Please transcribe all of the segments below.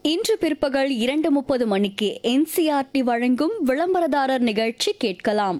இன்று பிற்பகல் இரண்டு முப்பது மணிக்கு என்சிஆர்டி வழங்கும் விளம்பரதாரர் நிகழ்ச்சி கேட்கலாம்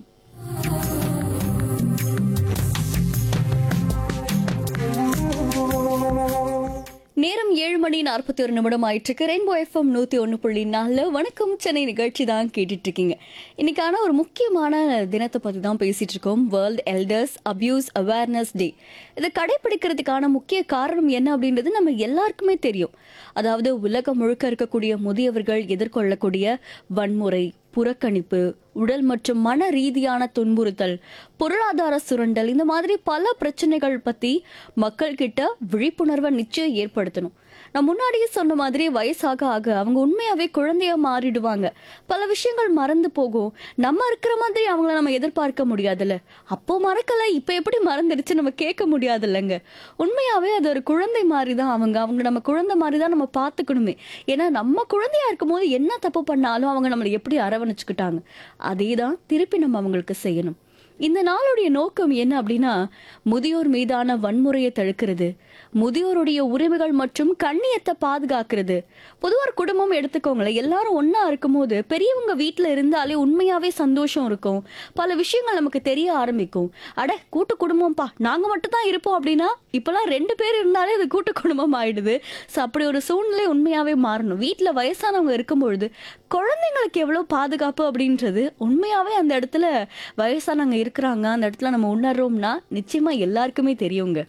நேரம் ஏழு மணி நாற்பத்தி ஒரு நிமிடம் ஆயிட்டு ரெயின்போ எஃப்எம் நூற்றி ஒன்று புள்ளி நாலு வணக்கம் சென்னை நிகழ்ச்சி தான் கேட்டுட்டு இருக்கீங்க இன்னைக்கான ஒரு முக்கியமான தினத்தை பற்றி தான் பேசிட்டு இருக்கோம் world elders abuse awareness day இதை கடைபிடிக்கிறதுக்கான முக்கிய காரணம் என்ன அப்படின்றது நம்ம எல்லாருக்குமே தெரியும் அதாவது உலகம் முழுக்க இருக்கக்கூடிய முதியவர்கள் எதிர்கொள்ளக்கூடிய வன்முறை புறக்கணிப்பு உடல் மற்றும் மன ரீதியான துன்புறுத்தல் பொருளாதார சுரண்டல் இந்த மாதிரி பல பிரச்சனைகள் பத்தி மக்கள் கிட்ட விழிப்புணர்வை நிச்சயம் ஏற்படுத்தணும் நான் முன்னாடியே சொன்ன மாதிரி வயசாக ஆக அவங்க உண்மையாவே குழந்தையா மாறிடுவாங்க பல விஷயங்கள் மறந்து போகும் நம்ம இருக்கிற மாதிரி அவங்கள நம்ம எதிர்பார்க்க முடியாதுல்ல அப்போ மறக்கல இப்ப எப்படி மறந்துடுச்சு நம்ம கேட்க முடியாதுல்லங்க உண்மையாவே அது ஒரு குழந்தை மாதிரி தான் அவங்க அவங்க நம்ம குழந்தை மாதிரி தான் நம்ம பார்த்துக்கணுமே ஏன்னா நம்ம குழந்தையா இருக்கும்போது என்ன தப்பு பண்ணாலும் அவங்க நம்மளை எப்படி அரவணைச்சுக்கிட்டாங்க அதே தான் திருப்பி நம்ம அவங்களுக்கு செய்யணும் இந்த நாளுடைய நோக்கம் என்ன அப்படின்னா முதியோர் மீதான வன்முறையை தடுக்கிறது முதியோருடைய உரிமைகள் மற்றும் கண்ணியத்தை பாதுகாக்கிறது பொதுவாக ஒரு குடும்பம் எடுத்துக்கோங்களேன் எல்லாரும் ஒண்ணா இருக்கும்போது பெரியவங்க வீட்டில் இருந்தாலே உண்மையாவே சந்தோஷம் இருக்கும் பல விஷயங்கள் நமக்கு தெரிய ஆரம்பிக்கும் அட கூட்டு குடும்பம்ப்பா நாங்க மட்டும் தான் இருப்போம் அப்படின்னா இப்பெல்லாம் ரெண்டு பேர் இருந்தாலே அது கூட்டு குடும்பம் ஆயிடுது ஸோ அப்படி ஒரு சூழ்நிலை உண்மையாவே மாறணும் வீட்டில் வயசானவங்க இருக்கும் பொழுது குழந்தைங்களுக்கு எவ்வளோ பாதுகாப்பு அப்படின்றது உண்மையாவே அந்த இடத்துல வயசானவங்க இருக்கிறாங்க அந்த இடத்துல நம்ம உணர்றோம்னா நிச்சயமா எல்லாருக்குமே தெரியுங்க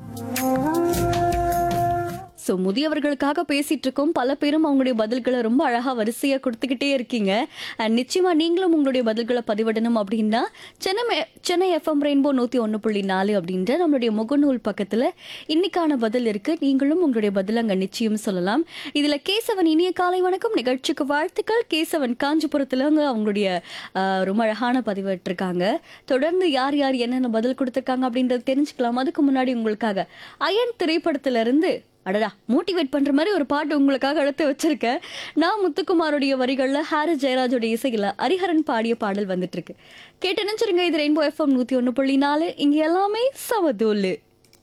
ஸோ முதியவர்களுக்காக பேசிட்டு இருக்கோம் பல பேரும் அவங்களுடைய பதில்களை ரொம்ப அழகா வரிசையா கொடுத்துக்கிட்டே இருக்கீங்க அண்ட் நிச்சயமா நீங்களும் உங்களுடைய பதில்களை பதிவிடணும் அப்படின்னா சென்னை மே- சென்னை எஃப்எம் ரெயின்போ நூத்தி ஒன்று புள்ளி நாலு அப்படின்ற நம்மளுடைய முகநூல் பக்கத்துல இன்னைக்கான பதில் இருக்கு நீங்களும் உங்களுடைய பதில் அங்க நிச்சயம் சொல்லலாம் இதுல கேசவன் இனிய காலை வணக்கம் நிகழ்ச்சிக்கு வாழ்த்துக்கள் கேசவன் காஞ்சிபுரத்துல அங்க அவங்களுடைய ஆஹ், ரொம்ப அழகான பதிவிட்டிருக்காங்க தொடர்ந்து யார் யார் என்னென்ன பதில் கொடுத்திருக்காங்க அப்படின்றத தெரிஞ்சுக்கலாம் அதுக்கு முன்னாடி உங்களுக்காக அயன் திரைப்படத்துல இருந்து அடடா மோட்டிவேட் பண்ற மாதிரி ஒரு பாட்டு உங்களுக்காக எடுத்து வச்சிருக்கேன் நான் முத்துக்குமாருடைய வரிகள்ல ஹாரிஸ் ஜெயராஜோட இசையில ஹரிஹரன் பாடிய பாடல் வந்துட்டு இருக்கு கேட்டு நினைச்சிருங்க இது ரெயின்போ எஃப்எம் நூத்தி ஒண்ணு புள்ளி நாலு இங்க எல்லாமே சமதூலு